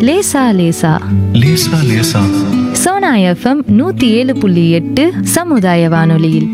லேசா லேசா லேசா லேசா சோனா எஃப்எம் நூத்தி ஏழு புள்ளி எட்டு சமுதாய வானொலியில்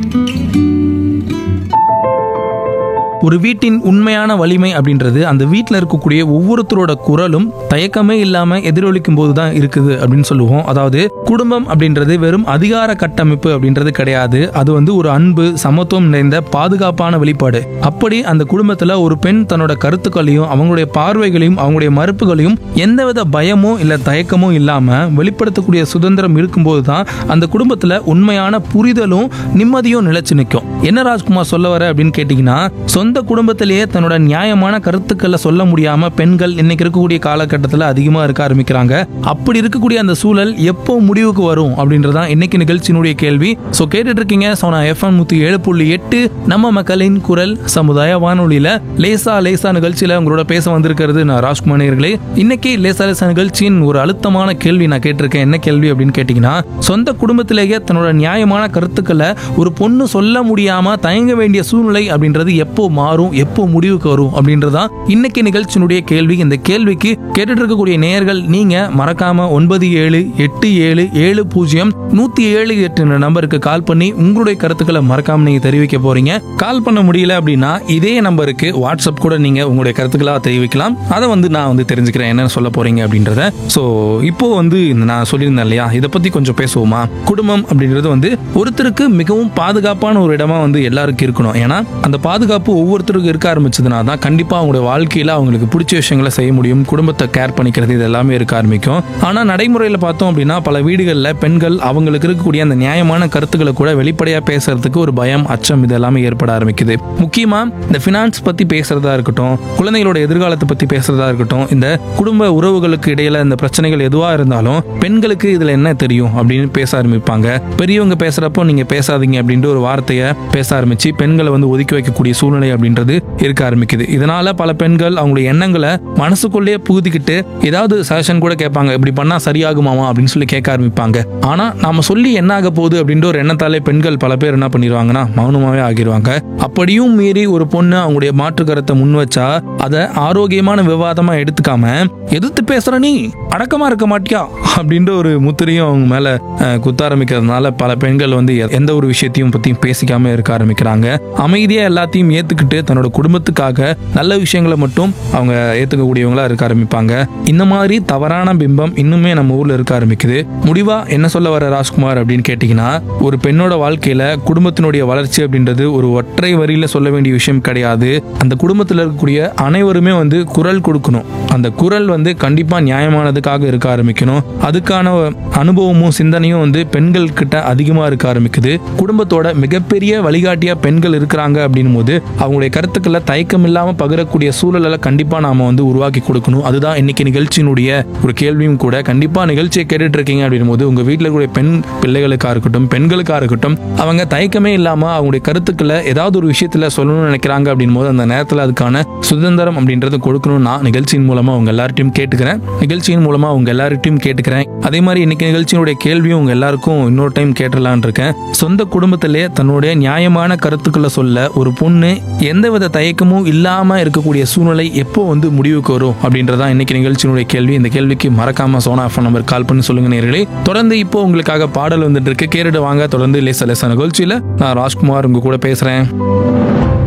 ஒரு வீட்டின் உண்மையான வலிமை அப்படின்றது அந்த வீட்டில் இருக்கக்கூடிய ஒவ்வொருத்தரோட குரலும் தயக்கமே இல்லாம எதிரொலிக்கும் போது தான் இருக்குது அப்படின்னு சொல்லுவோம் அதாவது குடும்பம் அப்படின்றது வெறும் அதிகார கட்டமைப்பு அப்படின்றது கிடையாது அது வந்து ஒரு அன்பு சமத்துவம் நிறைந்த பாதுகாப்பான வெளிப்பாடு அப்படி அந்த குடும்பத்துல ஒரு பெண் தன்னோட கருத்துக்களையும் அவங்களுடைய பார்வைகளையும் அவங்களுடைய மறுப்புகளையும் எந்தவித பயமோ இல்ல தயக்கமோ இல்லாம வெளிப்படுத்தக்கூடிய சுதந்திரம் இருக்கும்போது தான் அந்த குடும்பத்துல உண்மையான புரிதலும் நிம்மதியும் நிலைச்சு நிற்கும் என்ன ராஜ்குமார் சொல்ல வர அப்படின்னு கேட்டீங்கன்னா சொந்த குடும்பத்திலேயே தன்னோட நியாயமான கருத்துக்களை சொல்ல முடியாம பெண்கள் இன்னைக்கு இருக்கக்கூடிய காலகட்டத்தில் அதிகமா இருக்க ஆரம்பிக்கிறாங்க அப்படி இருக்கக்கூடிய அந்த சூழல் எப்போ முடிவுக்கு வரும் அப்படின்றதான் இன்னைக்கு நிகழ்ச்சியினுடைய கேள்வி ஸோ கேட்டுட்டு இருக்கீங்க சோனா எஃப்எம் நூத்தி ஏழு புள்ளி எட்டு நம்ம மக்களின் குரல் சமுதாய வானொலியில லேசா லேசா நிகழ்ச்சியில உங்களோட பேச வந்திருக்கிறது நான் ராஜ்குமார் நேயர்களே இன்னைக்கு லேசா லேசா நிகழ்ச்சியின் ஒரு அழுத்தமான கேள்வி நான் கேட்டிருக்கேன் என்ன கேள்வி அப்படின்னு கேட்டீங்கன்னா சொந்த குடும்பத்திலேயே தன்னோட நியாயமான கருத்துக்களை ஒரு பொண்ணு சொல்ல முடியாம தயங்க வேண்டிய சூழ்நிலை அப்படின்றது எப்போ மாறும் எப்போ முடிவுக்கு வரும் அப்படின்றதான் இன்னைக்கு நிகழ்ச்சியினுடைய கேள்வி இந்த கேள்விக்கு கேட்டுட்டு இருக்கக்கூடிய நேயர்கள் நீங்க மறக்காம ஒன்பது ஏழு எட்டு ஏழு ஏழு பூஜ்ஜியம் நூத்தி ஏழு எட்டு என்ற நம்பருக்கு கால் பண்ணி உங்களுடைய கருத்துக்களை மறக்காம நீங்க தெரிவிக்க போறீங்க கால் பண்ண முடியல அப்படின்னா இதே நம்பருக்கு வாட்ஸ்அப் கூட நீங்க உங்களுடைய கருத்துக்களா தெரிவிக்கலாம் அதை வந்து நான் வந்து தெரிஞ்சுக்கிறேன் என்ன சொல்ல போறீங்க அப்படின்றத ஸோ இப்போ வந்து இந்த நான் சொல்லியிருந்தேன் இல்லையா இதை பத்தி கொஞ்சம் பேசுவோமா குடும்பம் அப்படின்றது வந்து ஒருத்தருக்கு மிகவும் பாதுகாப்பான ஒரு இடமா வந்து எல்லாருக்கும் இருக்கணும் ஏன்னா அந்த பாதுகாப்பு ஒவ்வொருத்தருக்கும் இருக்க ஆரம்பிச்சதுனா தான் கண்டிப்பா அவங்களுடைய வாழ்க்கையில அவங்களுக்கு பிடிச்ச விஷயங்களை செய்ய முடியும் குடும்பத்தை கேர் பண்ணிக்கிறது இது எல்லாமே இருக்க ஆரம்பிக்கும் ஆனா நடைமுறையில் பார்த்தோம் அப்படின்னா பல வீடுகளில் பெண்கள் அவங்களுக்கு இருக்கக்கூடிய அந்த நியாயமான கருத்துக்களை கூட வெளிப்படையா பேசுறதுக்கு ஒரு பயம் அச்சம் இது எல்லாமே ஏற்பட ஆரம்பிக்குது முக்கியமா இந்த ஃபினான்ஸ் பத்தி பேசுறதா இருக்கட்டும் குழந்தைகளோட எதிர்காலத்தை பத்தி பேசுறதா இருக்கட்டும் இந்த குடும்ப உறவுகளுக்கு இடையில இந்த பிரச்சனைகள் எதுவா இருந்தாலும் பெண்களுக்கு இதுல என்ன தெரியும் அப்படின்னு பேச ஆரம்பிப்பாங்க பெரியவங்க பேசுறப்போ நீங்க பேசாதீங்க அப்படின்ற ஒரு வார்த்தையை பேச ஆரம்பிச்சு பெண்களை வந்து ஒதுக்கி வைக்கக்கூடிய சூழ்நிலை அப்படின்றது இருக்க ஆரம்பிக்குது இதனால பல பெண்கள் அவங்களுடைய எண்ணங்களை மனசுக்குள்ளேயே புகுத்திக்கிட்டு ஏதாவது சஜஷன் கூட கேட்பாங்க இப்படி பண்ணா சரியாகுமாமா அப்படின்னு சொல்லி கேட்க ஆரம்பிப்பாங்க ஆனா நாம சொல்லி என்ன ஆக போகுது அப்படின்ற ஒரு எண்ணத்தாலே பெண்கள் பல பேர் என்ன பண்ணிடுவாங்கன்னா மௌனமாவே ஆகிடுவாங்க அப்படியும் மீறி ஒரு பொண்ணு அவங்களுடைய மாற்று கருத்தை முன் வச்சா அதை ஆரோக்கியமான விவாதமா எடுத்துக்காம எதிர்த்து பேசுற நீ அடக்கமா இருக்க மாட்டியா அப்படின்ற ஒரு முத்திரையும் அவங்க மேல அஹ், குத்த ஆரம்பிக்கிறதுனால பல பெண்கள் வந்து எ- எந்த ஒரு விஷயத்தையும் பத்தியும் பேசிக்காம இருக்க ஆரம்பிக்கிறாங்க அமைதியா எல்லாத்தையும் ஏத்துக்கிட்டு தன்னோட குடும்பத்துக்காக நல்ல விஷயங்களை மட்டும் அவங்க ஏத்துக்கக்கூடியவங்களா இருக்க ஆரம்பிப்பாங்க இந்த மாதிரி தவறான பிம்பம் இன்னுமே நம்ம ஊர்ல இருக்க ஆரம்பிக்குது முடிவா என்ன சொல்ல வர ராஜ்குமார் அப்படின்னு கேட்டீங்கன்னா ஒரு பெண்ணோட வாழ்க்கையில குடும்பத்தினுடைய வளர்ச்சி அப்படின்றது ஒரு ஒற்றை வரியில சொல்ல வேண்டிய விஷயம் கிடையாது அந்த குடும்பத்தில் இருக்கக்கூடிய அனைவருமே வந்து குரல் கொடுக்கணும் அந்த குரல் வந்து கண்டிப்பா நியாயமானதுக்காக இருக்க ஆரம்பிக்கணும் அதுக்கான அனுபவமும் சிந்தனையும் வந்து பெண்கள் கிட்ட அதிகமா இருக்க ஆரம்பிக்குது குடும்பத்தோட மிகப்பெரிய வழிகாட்டியா பெண்கள் இருக்கிறாங்க அப்படின்னும் போது அவங்களுடைய கருத்துக்களை தயக்கம் இல்லாம பகிரக்கூடிய சூழலை கண்டிப்பா நாம வந்து உருவாக்கி கொடுக்கணும் அதுதான் இன்னைக்கு நிகழ்ச்சியினுடைய ஒரு கேள்வியும் கூட கண்டிப்பா நிகழ்ச்சியை கேட்டுட்டு இருக்கீங்க அப்படின்னும் போது உங்க வீட்டில் இருக்கக்கூடிய பெண் பிள்ளைகளுக்கா இருக்கட்டும் பெண்களுக்கா இருக்கட்டும் அவங்க தயக்கமே இல்லாம அவங்களுடைய கருத்துக்களை ஏதாவது ஒரு விஷயத்துல சொல்லணும்னு நினைக்கிறாங்க அப்படின்னும் போது அந்த நேரத்தில் அதுக்கான சுதந்திரம் அப்படின்றது கொடுக்கணும் நான் நிகழ்ச்சியின் மூலமா உங்க எல்லார்ட்டையும் கேட்டுக்கிறேன் நிகழ்ச்சியின் மூலமா உங்க எல்லார்ட்டையும் கேட்டுக்கிறேன் அதே மாதிரி இன்னைக்கு நிகழ்ச்சியினுடைய கேள்வியும் உங்க எல்லாருக்கும் இன்னொரு டைம் கேட்டலான் இருக்கேன் சொந்த குடும்பத்திலே தன்னுடைய நியாயமான கருத்துக்களை சொல்ல ஒரு பொண்ணு எந்தவித தயக்கமும் இல்லாம இருக்கக்கூடிய சூழ்நிலை எப்போ வந்து முடிவுக்கு வரும் அப்படின்றதான் இன்னைக்கு நிகழ்ச்சியினுடைய கேள்வி இந்த கேள்விக்கு மறக்காம சோனா ஃபோன் நம்பர் கால் பண்ணி சொல்லுங்க நேர்களே தொடர்ந்து இப்போ உங்களுக்காக பாடல் வந்துட்டு இருக்கு கேட்டுட்டு வாங்க தொடர்ந்து லேச லேச நிகழ்ச்சியில நான் ராஜ்குமார் உங்க கூட பேசுறேன்